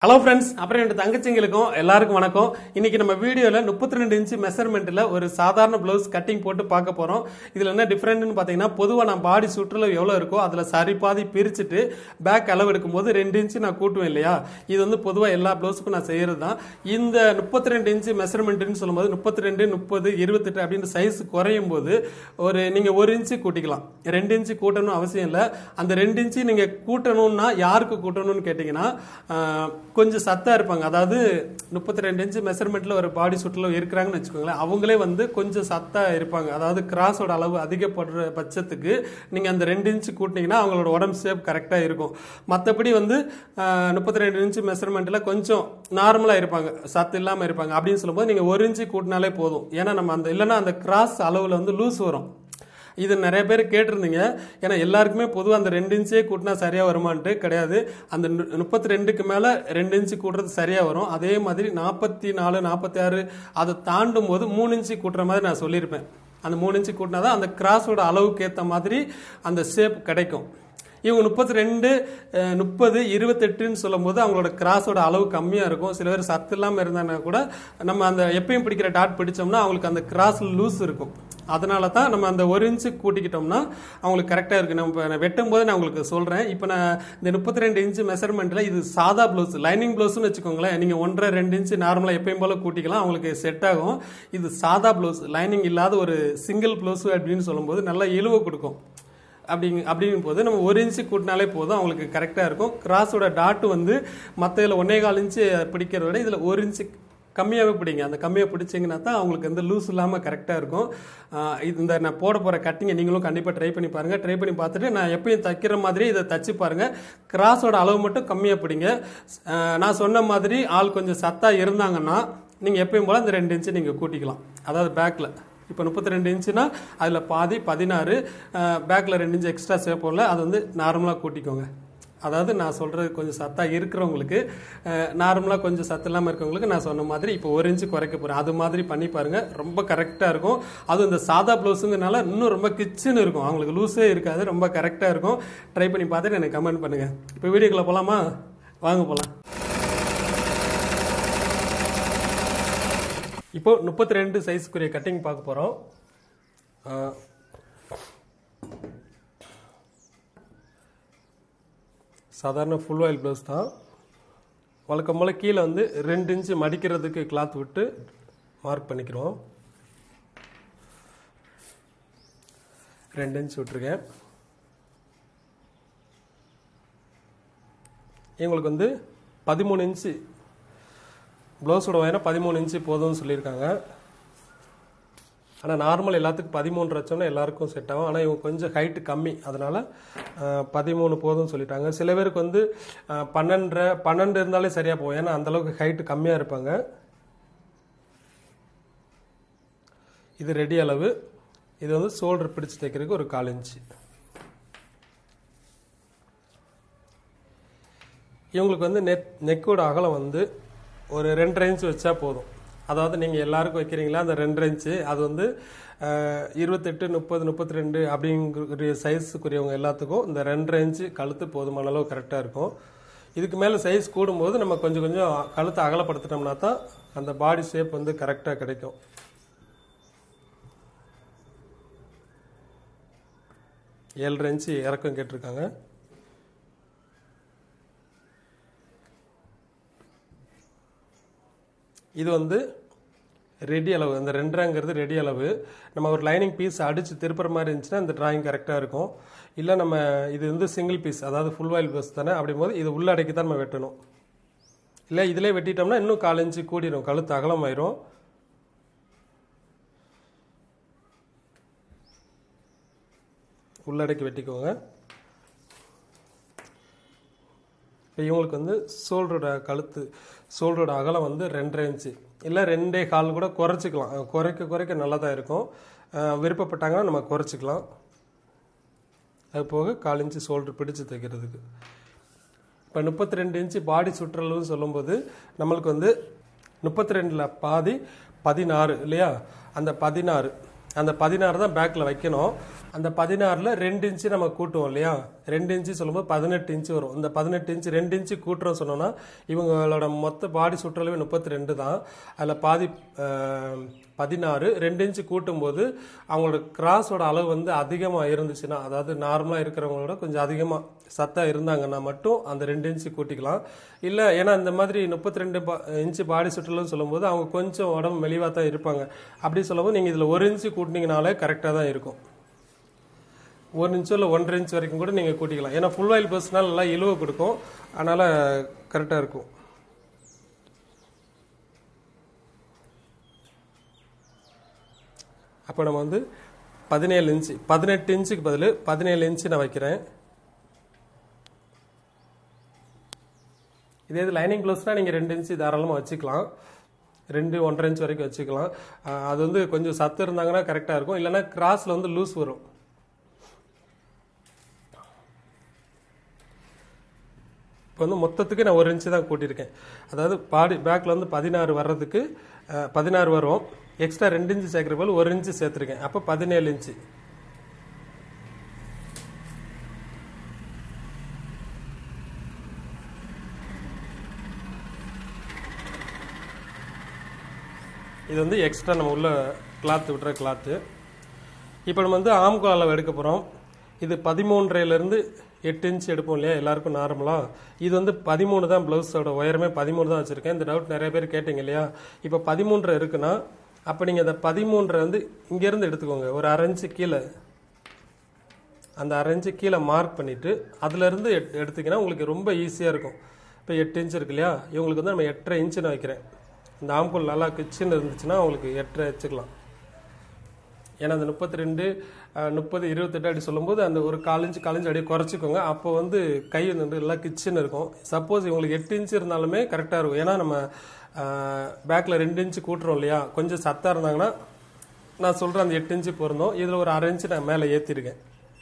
hello friends அப்புறம் என் தங்கச்சிங்களுக்கும் எல்லாருக்கும் வணக்கம் இன்னைக்கு நம்ம வீடியோவில் முப்பத்தி ரெண்டு இன்ச்சு மெஷர்மெண்ட்டில் ஒரு சாதாரண ப்ளவுஸ் கட்டிங் போட்டு பார்க்க போகிறோம் இதில் என்ன டிஃப்ரெண்ட்னு பார்த்தீங்கன்னா பொதுவாக நான் பாடி சுற்றுலா எவ்வளோ இருக்கோ அதில் சரி பாதி பிரிச்சுட்டு பேக் அளவு எடுக்கும்போது ரெண்டு இன்ச்சு நான் கூட்டுவேன் இல்லையா இது வந்து பொதுவாக எல்லா ப்ளவுஸுக்கும் நான் செய்கிறது தான் இந்த முப்பத்தி ரெண்டு இன்ச்சு மெஷர்மெண்ட்டுன்னு சொல்லும்போது முப்பத்தி ரெண்டு முப்பது இருபத்தெட்டு அப்படின்ற சைஸ் குறையும் போது ஒரு நீங்கள் ஒரு இன்ச்சு கூட்டிக்கலாம் ரெண்டு இன்ச்சு கூட்டணும் அவசியம் இல்லை அந்த ரெண்டு இன்ச்சு நீங்கள் கூட்டணும்னா யாருக்கு கூட்டணும்னு கேட்டிங்கன்னா ஆஹ், கொஞ்சம் சத்தா இருப்பாங்க அதாவது முப்பத்தி ரெண்டு இன்ச்சு மெஷர்மெண்ட்டில் ஒரு பாடி சுட்டில் இருக்கிறாங்கன்னு வச்சுக்கோங்களேன் அவங்களே வந்து கொஞ்சம் சத்தா இருப்பாங்க அதாவது கிராஸோட அளவு அதிகப்படுற பட்சத்துக்கு நீங்கள் அந்த ரெண்டு இன்ச்சு கூட்டினீங்கன்னா அவங்களோட உடம்பு ஷேப் கரெக்டாக இருக்கும் மற்றபடி வந்து முப்பத்தி ரெண்டு இன்ச்சு மெஷர்மெண்ட்டில் கொஞ்சம் நார்மலாக இருப்பாங்க சத்து இல்லாமல் இருப்பாங்க அப்படின்னு சொல்லும்போது நீங்கள் ஒரு இன்ச்சு கூட்டினாலே போதும் ஏன்னா நம்ம அந்த இல்லைன்னா அந்த கிராஸ் அளவில் வந்து லூஸ் வரும் இது நிறைய பேர் கேட்டிருந்தீங்க ஏன்னா எல்லாருக்குமே பொதுவாக அந்த ரெண்டு இன்ச்சே கூட்டினா சரியாக வருமான்ட்டு கிடையாது அந்த முப்பத்தி ரெண்டுக்கு மேலே ரெண்டு இன்ச்சு கூட்டுறது சரியாக வரும் அதே மாதிரி நாற்பத்தி நாலு நாற்பத்தி ஆறு அதை தாண்டும் போது மூணு இன்ச்சு கூட்டுற மாதிரி நான் சொல்லியிருப்பேன் அந்த மூணு இன்ச்சு கூட்டினா தான் அந்த கிராஸோட அளவுக்கு ஏற்ற மாதிரி அந்த ஷேப் கிடைக்கும் இவங்க முப்பத்தி ரெண்டு முப்பது இருபத்தெட்டுன்னு சொல்லும்போது அவங்களோட கிராஸோட அளவு கம்மியாக இருக்கும் சில பேர் சத்து இல்லாமல் இருந்தாங்கன்னா கூட நம்ம அந்த எப்பயும் பிடிக்கிற டாட் பிடிச்சோம்னா அவங்களுக்கு அந்த கிராஸ் லூஸ் இருக்கும் அதனால தான் நம்ம அந்த ஒரு இன்ச்சு கூட்டிக்கிட்டோம்னா அவங்களுக்கு கரெக்டாக இருக்குது நம்ம இப்ப நான் வெட்டும் போது நான் உங்களுக்கு சொல்கிறேன் இப்போ நான் இந்த முப்பத்தி ரெண்டு இன்ச்சு மெஷர்மெண்ட்டில் இது சாதா ப்ளவுஸ் லைனிங் ப்ளவுஸ்னு வச்சுக்கோங்களேன் நீங்கள் ஒன்றரை ரெண்டு இன்ச்சு நார்மலாக எப்பயும் போல் கூட்டிக்கலாம் அவங்களுக்கு செட் ஆகும் இது சாதா ப்ளவுஸ் லைனிங் இல்லாத ஒரு சிங்கிள் ப்ளவுஸ் அப்படின்னு சொல்லும்போது நல்லா இழுவை கொடுக்கும் அப்படிங்க அப்படிங்கும் போது நம்ம ஒரு இன்ச்சு கூட்டினாலே போதும் அவங்களுக்கு கரெக்டாக இருக்கும் கிராஸோட டாட்டு வந்து மற்ற இதில் ஒன்னே கால் இன்ச்சு பிடிக்கிறத விட இதில் ஒரு இன்ச்சு கம்மியாகவே பிடிங்க அந்த கம்மியாக பிடிச்சிங்கன்னா தான் அவங்களுக்கு வந்து லூஸ் இல்லாமல் கரெக்டாக இருக்கும் ஆஹ் இது இந்த நான் போட போகிற கட்டிங்கை நீங்களும் கண்டிப்பாக ட்ரை பண்ணி பாருங்கள் ட்ரை பண்ணி பார்த்துட்டு நான் எப்பயும் தைக்கிற மாதிரி இதை தச்சு பாருங்கள் கிராஸோட அளவு மட்டும் கம்மியாக பிடிங்க ஆஹ் நான் சொன்ன மாதிரி ஆள் கொஞ்சம் சத்தாக இருந்தாங்கன்னா நீங்கள் எப்பயும் போல் அந்த ரெண்டு இன்ச்சு நீங்கள் கூட்டிக்கலாம் அதாவது பேக்கில் இப்போ முப்பத்தி ரெண்டு இன்ச்சுனா அதில் பாதி பதினாறு பேக்கில் ரெண்டு இன்ச்சு எக்ஸ்ட்ரா சேர்ப்போம்ல அது வந்து நார்மலாக கூட்டிக்கோங்க அதாவது நான் சொல்கிறது கொஞ்சம் சத்தாக இருக்கிறவங்களுக்கு நார்மலாக கொஞ்சம் சத்து இல்லாமல் இருக்கிறவங்களுக்கு நான் சொன்ன மாதிரி இப்போ ஒரு இன்ச்சு குறைக்க போகிறேன் அது மாதிரி பண்ணி பாருங்கள் ரொம்ப கரெக்டாக இருக்கும் அதுவும் இந்த சாதா ப்ளவுஸுங்கிறனால இன்னும் ரொம்ப கிச்சுன்னு இருக்கும் அவங்களுக்கு லூஸே இருக்காது ரொம்ப கரெக்டாக இருக்கும் ட்ரை பண்ணி பார்த்துட்டு எனக்கு கமெண்ட் பண்ணுங்கள் இப்போ வீடியோக்குள்ளே போகலாமா வாங்க போகலாம் இப்போ முப்பத்தி ரெண்டு சைஸ்க்குரிய கட்டிங் பார்க்க போகிறோம் சாதாரண ஃபுல் ஆயில் ப்ளவுஸ் தான் வழக்கம் போல் கீழே வந்து ரெண்டு இன்ச்சு மடிக்கிறதுக்கு கிளாத் விட்டு மார்க் பண்ணிக்கிறோம் ரெண்டு இன்ச் விட்டுருக்கேன் இவங்களுக்கு வந்து பதிமூணு இன்ச்சு ப்ளவுஸோட உயரம் பதிமூணு இன்ச்சு போதும்னு சொல்லியிருக்காங்க ஆனால் நார்மல் எல்லாத்துக்கும் பதிமூணு வச்சோம்னா எல்லாருக்கும் செட் ஆகும் ஆனால் இவங்க கொஞ்சம் ஹைட்டு கம்மி அதனால் பதிமூணு போதும்னு சொல்லிட்டாங்க சில பேருக்கு வந்து அஹ், பன்னெண்டரை பன்னெண்டு இருந்தாலே சரியாக போகும் ஏன்னா அந்தளவுக்கு ஹைட்டு கம்மியாக இருப்பாங்க இது ரெடி அளவு இது வந்து ஷோல்டர் பிடிச்சு தைக்கிறதுக்கு ஒரு கால் இன்ச்சு இவங்களுக்கு வந்து நெக் நெக்கோட அகலம் வந்து ஒரு ரெண்டரை இன்ச் வச்சா போதும் அதாவது நீங்கள் எல்லாருக்கும் வைக்கிறீங்களா அந்த ரெண்டரை இன்ச்சு அது வந்து அஹ், இருபத்தெட்டு முப்பது முப்பத்தி ரெண்டு அப்படிங்கிற சைஸுக்குரியவங்க எல்லாத்துக்கும் இந்த ரெண்டரை இன்ச்சு கழுத்து போதுமான அளவு கரெக்டாக இருக்கும் இதுக்கு மேலே சைஸ் கூடும்போது நம்ம கொஞ்சம் கொஞ்சம் கழுத்தை அகலப்படுத்திட்டோம்னா தான் அந்த பாடி ஷேப் வந்து கரெக்டாக கிடைக்கும் ஏழரை இன்ச்சு இறக்கம் கேட்டிருக்காங்க இது வந்து ரெடி அளவு இந்த ரெண்டரைங்கிறது ரெடி அளவு நம்ம ஒரு லைனிங் பீஸ் அடித்து திருப்புற மாதிரி இருந்துச்சுன்னா இந்த டிராயிங் கரெக்டாக இருக்கும் இல்லை நம்ம இது வந்து சிங்கிள் பீஸ் அதாவது ஃபுல் வாயில் பீஸ் தானே அப்படிங்கும்போது இது உள்ளடக்கி தான் நம்ம வெட்டணும் இல்லை இதிலே வெட்டிட்டோம்னா இன்னும் கால் இன்ச்சு கூடிரும் கழுத்து அகலமாயிரும் உள்ளடக்கி வெட்டிக்கோங்க இப்போ இவங்களுக்கு வந்து ஷோல்டரோட கழுத்து ஷோல்டரோட அகலம் வந்து ரெண்டரை இன்ச்சு இல்லை ரெண்டே கால் கூட குறைச்சிக்கலாம் அஹ் குறைக்க குறைக்க நல்லா தான் இருக்கும் அஹ் விருப்பப்பட்டாங்கன்னா நம்ம குறைச்சிக்கலாம் அது போக கால் இன்ச்சு ஷோல்டர் பிடிச்சு தைக்கிறதுக்கு இப்போ முப்பத்தி ரெண்டு இன்ச்சு பாடி சுற்றளவுன்னு சொல்லும்போது நம்மளுக்கு வந்து முப்பத்தி ரெண்டில் பாதி பதினாறு இல்லையா அந்த பதினாறு அந்த பதினாறு தான் பேக்கில் வைக்கணும் அந்த பதினாறில் ரெண்டு இன்ச்சு நம்ம கூட்டுவோம் இல்லையா ரெண்டு இன்ச்சு சொல்லும்போது பதினெட்டு இன்ச்சு வரும் இந்த பதினெட்டு இன்ச்சு ரெண்டு இன்ச்சு கூட்டுறோம் சொன்னோம்னா இவங்களோட மொத்த பாடி சுற்றளவு முப்பத்தி ரெண்டு தான் அதில் பாதி அஹ், பதினாறு ரெண்டு இன்ச்சு கூட்டும்போது அவங்களோட கிராஸோட அளவு வந்து அதிகமாக இருந்துச்சுன்னா அதாவது நார்மலாக இருக்கிறவங்களோட கொஞ்சம் அதிகமாக சத்தா இருந்தாங்கன்னா மட்டும் அந்த ரெண்டு இன்ச்சு கூட்டிக்கலாம் இல்லை ஏன்னா இந்த மாதிரி முப்பத்தி ரெண்டு இன்ச்சு பாடி சுற்றளவுன்னு சொல்லும்போது அவங்க கொஞ்சம் உடம்பு மெலிவாக தான் இருப்பாங்க அப்படி சொல்லும்போது நீங்கள் இதில் ஒரு இன்ச்சு கூட்டினீங்கனாலே கரெக்டாக தான் இருக்கும் ஒரு இன்ச்சோ இல்லை ஒன்றரை இன்ச் வரைக்கும் கூட நீங்கள் கூட்டிக்கலாம் ஏன்னா ஃபுல் ஆயில் பர்ஸ்னால் நல்லா இழுவை கொடுக்கும் அதனால் கரெக்டாக இருக்கும் அப்போ நம்ம வந்து பதினேழு இன்ச்சு பதினெட்டு இன்ச்சுக்கு பதில் பதினேழு இன்ச்சு நான் வைக்கிறேன் இதே இது லைனிங் க்ளவுஸ்னால் நீங்கள் ரெண்டு இன்ச்சு தாராளமாக வச்சுக்கலாம் ரெண்டு ஒன்றரை இன்ச் வரைக்கும் வச்சுக்கலாம் ஆஹ் அது வந்து கொஞ்சம் சத்து இருந்தாங்கன்னா கரெக்டாக இருக்கும் இல்லைன்னா கிராஸில் வந்து லூஸ் வரும் இப்போ வந்து மொத்தத்துக்கு நான் ஒரு இன்ச்சு தான் கூட்டியிருக்கேன் அதாவது பாடி பேக்கில் வந்து பதினாறு வர்றதுக்கு அஹ், பதினாறு வரும் எக்ஸ்ட்ரா ரெண்டு இன்ச்சு சேர்க்குற போல் ஒரு இன்ச்சு சேர்த்துருக்கேன் அப்போ பதினேழு இன்ச்சு இது வந்து எக்ஸ்ட்ரா நம்ம உள்ள கிளாத் விட்டுற கிளாத்து இப்போ நம்ம வந்து ஆம்கோல் அளவு எடுக்க போகிறோம் இது பதிமூன்றையிலேருந்து எட்டு இன்ச் எடுப்போம் இல்லையா எல்லாருக்கும் நார்மலாக இது வந்து பதிமூணு தான் ப்ளவுஸோட உயரமே பதிமூணு தான் வச்சுருக்கேன் இந்த டவுட் நிறைய பேர் கேட்டீங்க இல்லையா இப்போ பதிமூன்றரை இருக்குன்னா அப்போ நீங்கள் அந்த பதிமூன்றரை வந்து இங்கேருந்து எடுத்துக்கோங்க ஒரு அரை இன்ச்சு கீழே அந்த அரை இன்ச்சு கீழே மார்க் பண்ணிவிட்டு அதுலேருந்து எட் எடுத்தீங்கன்னா உங்களுக்கு ரொம்ப ஈஸியாக இருக்கும் இப்போ எட்டு இன்ச் இருக்கு இல்லையா இவங்களுக்கு வந்து நம்ம எட்டரை இன்ச்சு நான் வைக்கிறேன் இந்த ஆம்பூல் நல்லா கிச்சின்னு இருந்துச்சுன்னா உங்களுக்கு எட்டரை வச்சுக்கலாம் ஏன்னா அந்த முப்பத்தி ரெண்டு முப்பது இருபத்தெட்டு அப்படி சொல்லும்போது அந்த ஒரு கால் இன்ச்சு கால் இன்ச்சு அப்படியே குறைச்சிக்கோங்க அப்போ வந்து கை வந்து எல்லாம் கிச்சன் இருக்கும் சப்போஸ் இவங்களுக்கு எட்டு இன்ச்சு இருந்தாலுமே கரெக்டாக இருக்கும் ஏன்னா நம்ம பேக்கில் ரெண்டு இன்ச்சு கூட்டுறோம் இல்லையா கொஞ்சம் சத்தாக இருந்தாங்கன்னா நான் சொல்கிறேன் அந்த எட்டு இன்ச்சு பொருந்தோம் இதில் ஒரு அரை இன்ச்சு நான் மேலே ஏற்றிருக்கேன்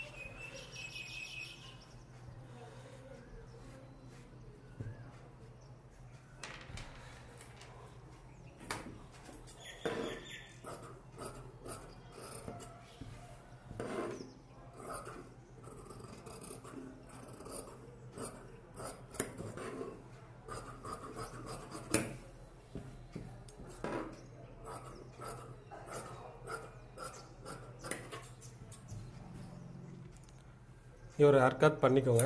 ஒரு ஹர்கத் பண்ணிக்கோங்க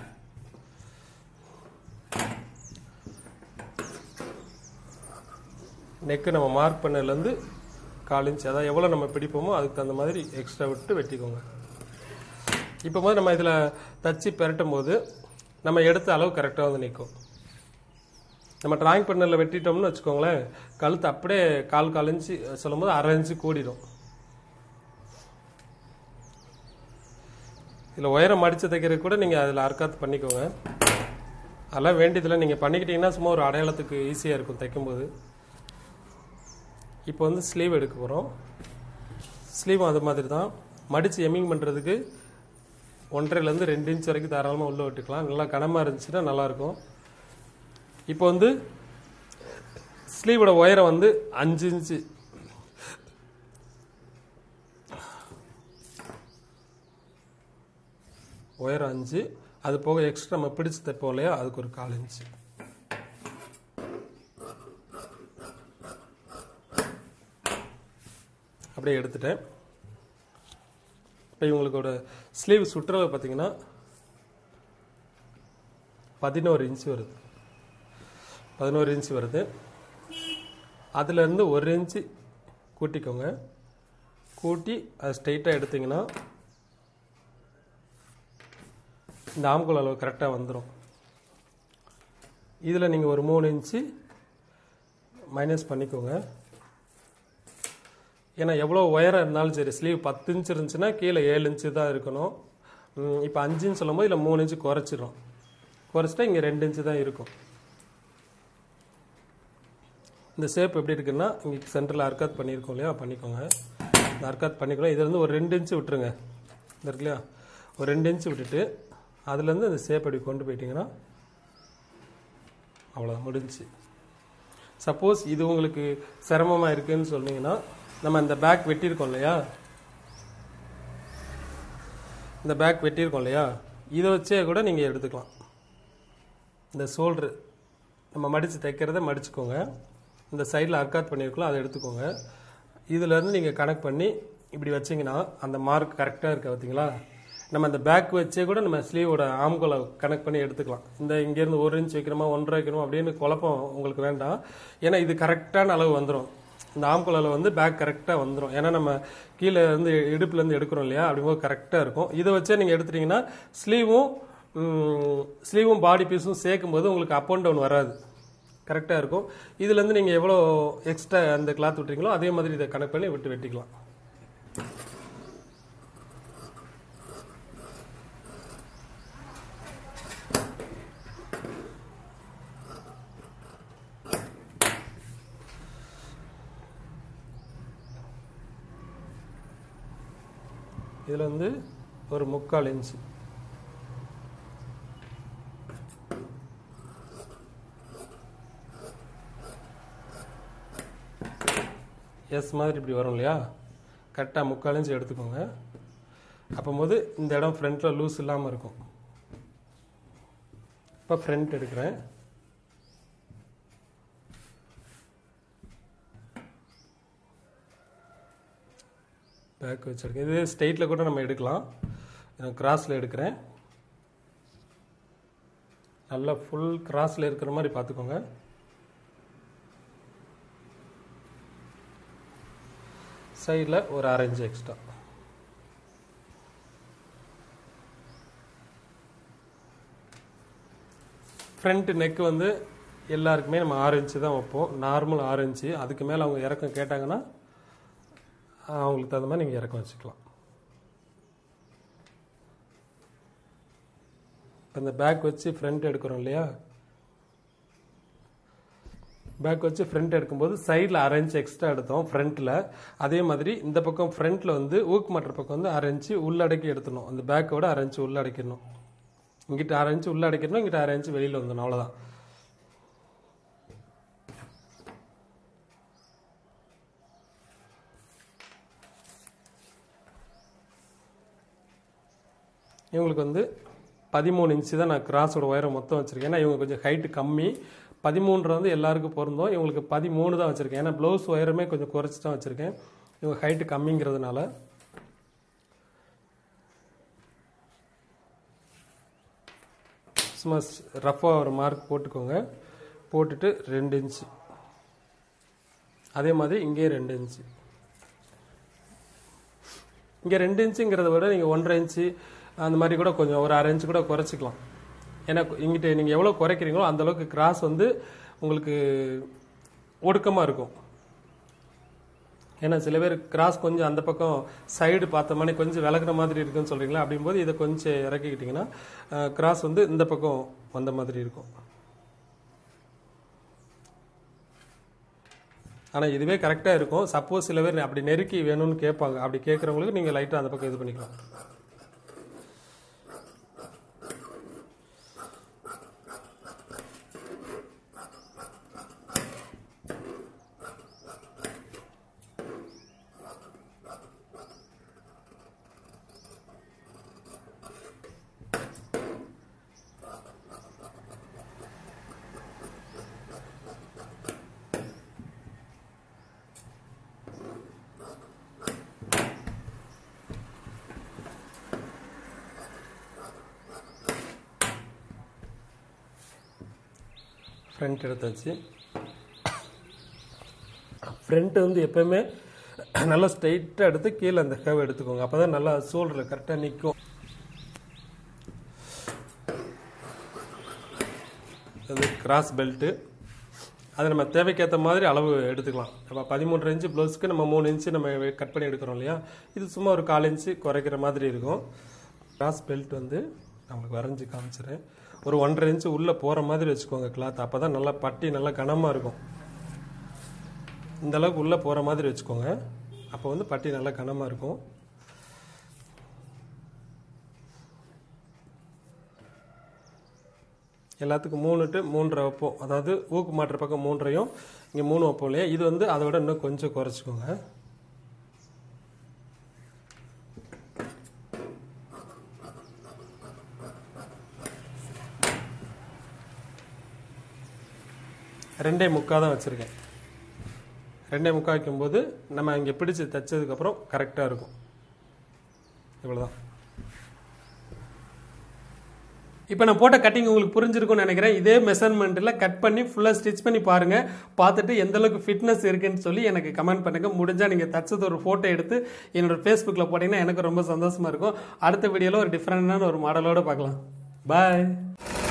நெக்கு நம்ம மார்க் பண்ணதுலேருந்து கால் இன்ச் அதாவது எவ்வளோ நம்ம பிடிப்போமோ அதுக்கு தகுந்த மாதிரி எக்ஸ்ட்ரா விட்டு வெட்டிக்கோங்க இப்போ போது நம்ம இதில் தச்சு பெரட்டும் போது நம்ம எடுத்த அளவு கரெக்டாக வந்து நிற்கும் நம்ம டிராயிங் பண்ணல வெட்டிட்டோம்னு வச்சுக்கோங்களேன் கழுத்து அப்படியே கால் கால் இன்ச்சு சொல்லும்போது அரை இன்ச்சு கூடிடும் இதில் உயரம் மடித்து தைக்கிறது கூட நீங்கள் அதில் அர்க்காத்து பண்ணிக்கோங்க அதெல்லாம் வேண்டியதில்லை நீங்கள் பண்ணிக்கிட்டீங்கன்னா சும்மா ஒரு அடையாளத்துக்கு ஈஸியாக இருக்கும் தைக்கும்போது இப்போ வந்து ஸ்லீவ் எடுக்க போகிறோம் ஸ்லீவும் அது மாதிரி தான் மடித்து எம்மிங் பண்ணுறதுக்கு ஒன்றரைலேருந்து ரெண்டு இன்ச் வரைக்கும் தாராளமாக உள்ளே விட்டுக்கலாம் நல்லா கனமாக இருந்துச்சுன்னா நல்லாயிருக்கும் இப்போ வந்து ஸ்லீவோட உயரம் வந்து அஞ்சு இன்ச்சு உயரம் அஞ்சு அது போக எக்ஸ்ட்ரா நம்ம பிடிச்சு தைப்போம் இல்லையா அதுக்கு ஒரு கால் இன்ச்சு அப்படியே எடுத்துட்டேன் இப்போ இவங்களுக்கோட ஸ்லீவ் சுற்றளவு பார்த்தீங்கன்னா பதினோரு இன்ச்சு வருது பதினோரு இன்ச்சு வருது அதுலேருந்து ஒரு இன்ச்சு கூட்டிக்கோங்க கூட்டி அது ஸ்ட்ரைட்டாக எடுத்தீங்கன்னா இந்த ஆம்கோல் அளவு கரெக்டாக வந்துடும் இதில் நீங்கள் ஒரு மூணு இன்ச்சு மைனஸ் பண்ணிக்கோங்க ஏன்னா எவ்வளோ உயரம் இருந்தாலும் சரி ஸ்லீவ் பத்து இன்ச் இருந்துச்சுன்னா கீழே ஏழு இன்ச்சு தான் இருக்கணும் இப்போ அஞ்சுன்னு சொல்லும்போது இல்லை மூணு இன்ச்சு குறைச்சிடும் குறைச்சிட்டா இங்கே ரெண்டு இன்ச்சு தான் இருக்கும் இந்த ஷேப் எப்படி இருக்குன்னா இங்கே சென்டரில் அர்க்காத் பண்ணியிருக்கோம் இல்லையா பண்ணிக்கோங்க இந்த அர்க்காத் பண்ணிக்கலாம் இதுல இருந்து ஒரு ரெண்டு இன்ச்சு விட்டுருங்க இந்த இருக்கு இல்லையா ஒரு ரெண்டு இன்ச்சு விட்டுட்டு அதுலேருந்து அந்த ஷேப் அப்படி கொண்டு போயிட்டீங்கன்னா அவ்வளோதான் முடிஞ்சுச்சு சப்போஸ் இது உங்களுக்கு சிரமமாக இருக்குன்னு சொன்னீங்கன்னா நம்ம அந்த பேக் வெட்டியிருக்கோம் இல்லையா இந்த பேக் வெட்டியிருக்கோம் இல்லையா இதை வச்சே கூட நீங்கள் எடுத்துக்கலாம் இந்த ஷோல்ட்ரு நம்ம மடித்து தைக்கிறத மடிச்சுக்கோங்க இந்த சைடில் அர்க்காத் பண்ணியிருக்கோம் அதை எடுத்துக்கோங்க இதுலேருந்து நீங்கள் கனெக்ட் பண்ணி இப்படி வச்சிங்கன்னா அந்த மார்க் கரெக்டாக இருக்க பார்த்தீங்களா நம்ம அந்த பேக் வச்சே கூட நம்ம ஸ்லீவோட ஆம்கோலை கனெக்ட் பண்ணி எடுத்துக்கலாம் இந்த இங்கேருந்து ஒரு இன்ச் வைக்கிறோமா ஒன்றரை வைக்கிறோமா அப்படின்னு குழப்பம் உங்களுக்கு வேண்டாம் ஏன்னா இது கரெக்டான அளவு வந்துடும் இந்த ஆம்கோல் அளவு வந்து பேக் கரெக்டாக வந்துடும் ஏன்னா நம்ம கீழே இருந்து இடுப்புலேருந்து எடுக்கிறோம் இல்லையா அப்படிங்கும்போது கரெக்டாக இருக்கும் இதை வச்சே நீங்கள் எடுத்துட்டீங்கன்னா ஸ்லீவும் ஸ்லீவும் பாடி பீஸும் சேர்க்கும் போது உங்களுக்கு அப் அண்ட் டவுன் வராது கரெக்டாக இருக்கும் இதுலேருந்து நீங்கள் எவ்வளோ எக்ஸ்ட்ரா அந்த கிளாத் விட்டுறீங்களோ அதே மாதிரி இதை கனெக்ட் பண்ணி விட்டு வெட்டிக்கலாம் இதில் வந்து ஒரு முக்கால் இன்ச்சு எஸ் மாதிரி இப்படி வரும் இல்லையா கரெக்டாக முக்கால் இன்ச்சு எடுத்துக்கோங்க அப்போது இந்த இடம் ஃப்ரண்ட்டில் லூஸ் இல்லாமல் இருக்கும் இப்போ ஃப்ரண்ட் எடுக்கிறேன் பேக் வச்சுருக்கேன் இது ஸ்ட்ரெயிட்டில் கூட நம்ம எடுக்கலாம் கிராஸில் எடுக்கிறேன் நல்லா ஃபுல் கிராஸில் இருக்கிற மாதிரி பார்த்துக்கோங்க சைடில் ஒரு அரை இன்ச் எக்ஸ்ட்ரா ஃப்ரண்ட் நெக் வந்து எல்லாருக்குமே நம்ம ஆறு இன்ச்சு தான் வைப்போம் நார்மல் ஆறு இன்ச்சு அதுக்கு மேலே அவங்க இறக்கம் கேட்டாங்கன்னா அவங்களுக்கு தகுந்த மாதிரி நீங்கள் இறக்கம் வச்சுக்கலாம் இப்போ இந்த பேக் வச்சு ஃப்ரண்ட் எடுக்கிறோம் இல்லையா பேக் வச்சு ஃப்ரண்ட் எடுக்கும்போது சைடில் அரை இன்ச் எக்ஸ்ட்ரா எடுத்தோம் ஃப்ரண்ட்டில் அதே மாதிரி இந்த பக்கம் ஃப்ரண்ட்டில் வந்து ஊக்கு மாட்டுற பக்கம் வந்து அரை இன்ச்சு உள்ளடக்கி எடுத்துடணும் அந்த பேக்கோட அரை இன்ச்சு உள்ளடக்கிடணும் இங்கிட்ட அரை இன்ச்சு உள்ளடக்கிடணும் இங்கிட்ட அரை இன்ச்சு வெளியில் வந்துடணும் அவ்வளோதான் இவங்களுக்கு வந்து பதிமூணு இன்ச்சு தான் நான் கிராஸோட உயரம் மொத்தம் வச்சுருக்கேன் ஏன்னா இவங்க கொஞ்சம் ஹைட்டு கம்மி பதிமூன்று வந்து எல்லாருக்கும் பொருந்தும் இவங்களுக்கு பதிமூணு தான் வச்சுருக்கேன் ஏன்னா ப்ளவுஸ் உயரமே கொஞ்சம் குறைச்சி தான் வச்சுருக்கேன் இவங்க ஹைட்டு கம்மிங்கிறதுனால சும்மா ரஃபாக ஒரு மார்க் போட்டுக்கோங்க போட்டுட்டு ரெண்டு இன்ச்சு அதே மாதிரி இங்கே ரெண்டு இன்ச்சு இங்கே ரெண்டு இன்ச்சுங்கிறத விட நீங்கள் ஒன்றரை இன்ச்சு அந்த மாதிரி கூட கொஞ்சம் ஒரு அரை இன்ச்சு கூட குறைச்சிக்கலாம் ஏன்னா இங்கிட்ட நீங்கள் எவ்வளோ குறைக்கிறீங்களோ அந்த அளவுக்கு கிராஸ் வந்து உங்களுக்கு ஒடுக்கமாக இருக்கும் ஏன்னா சில பேர் கிராஸ் கொஞ்சம் அந்த பக்கம் சைடு பார்த்த மாதிரி கொஞ்சம் விலகுற மாதிரி இருக்குன்னு சொல்கிறீங்களா அப்படிங்கும்போது இதை கொஞ்சம் இறக்கிக்கிட்டிங்கன்னா கிராஸ் வந்து இந்த பக்கம் வந்த மாதிரி இருக்கும் ஆனால் இதுவே கரெக்டாக இருக்கும் சப்போஸ் சில பேர் அப்படி நெருக்கி வேணும்னு கேட்பாங்க அப்படி கேட்குறவங்களுக்கு நீங்கள் லைட்டாக அந்த பக்கம் இது பண்ணிக்கலாம் ஃப்ரண்ட் எடுத்தாச்சு ஃப்ரண்ட் வந்து எப்பயுமே நல்லா ஸ்ட்ரைட்டாக எடுத்து கீழே அந்த ஹேவ் எடுத்துக்கோங்க அப்போ தான் நல்லா சோல்டரில் கரெக்டாக நிற்கும் அது கிராஸ் பெல்ட்டு அது நம்ம தேவைக்கேற்ற மாதிரி அளவு எடுத்துக்கலாம் நம்ம பதிமூன்று இன்ச்சு ப்ளவுஸ்க்கு நம்ம மூணு இன்ச்சு நம்ம கட் பண்ணி எடுக்கிறோம் இல்லையா இது சும்மா ஒரு கால் இன்ச்சு குறைக்கிற மாதிரி இருக்கும் கிராஸ் பெல்ட் வந்து நம்மளுக்கு வரைஞ்சி காமிச்சிடுறேன் ஒரு ஒன்றரை இன்ச்சு உள்ளே போகிற மாதிரி வச்சுக்கோங்க கிளாத் அப்போ தான் நல்லா பட்டி நல்லா கனமாக இருக்கும் இந்த அளவுக்கு உள்ளே போகிற மாதிரி வச்சுக்கோங்க அப்போ வந்து பட்டி நல்லா கனமாக இருக்கும் எல்லாத்துக்கும் மூணு டு மூன்றரை வைப்போம் அதாவது ஊக்கு மாட்டுற பக்கம் மூன்றையும் இங்கே மூணு வைப்போம் இல்லையா இது வந்து அதை விட இன்னும் கொஞ்சம் குறைச்சிக்கோங்க ரெண்டே முக்கால் தான் வச்சுருக்கேன் ரெண்டே முக்கால் வைக்கும்போது நம்ம இங்கே பிடிச்சு தைச்சதுக்கப்புறம் கரெக்டாக இருக்கும் இவ்வளோதான் இப்போ நான் போட்ட கட்டிங் உங்களுக்கு புரிஞ்சிருக்கும்னு நினைக்கிறேன் இதே மெஷர்மெண்ட்டில் கட் பண்ணி ஃபுல்லாக ஸ்டிச் பண்ணி பாருங்க பார்த்துட்டு எந்த அளவுக்கு ஃபிட்னஸ் இருக்குன்னு சொல்லி எனக்கு கமெண்ட் பண்ணுங்க முடிஞ்சா நீங்கள் தச்சது ஒரு ஃபோட்டோ எடுத்து என்னோட ஃபேஸ்புக்கில் போட்டிங்கன்னா எனக்கு ரொம்ப சந்தோஷமா இருக்கும் அடுத்த வீடியோவில் ஒரு டிஃப்ரெண்டான ஒரு மாடலோட பார்க்கலாம் பாய்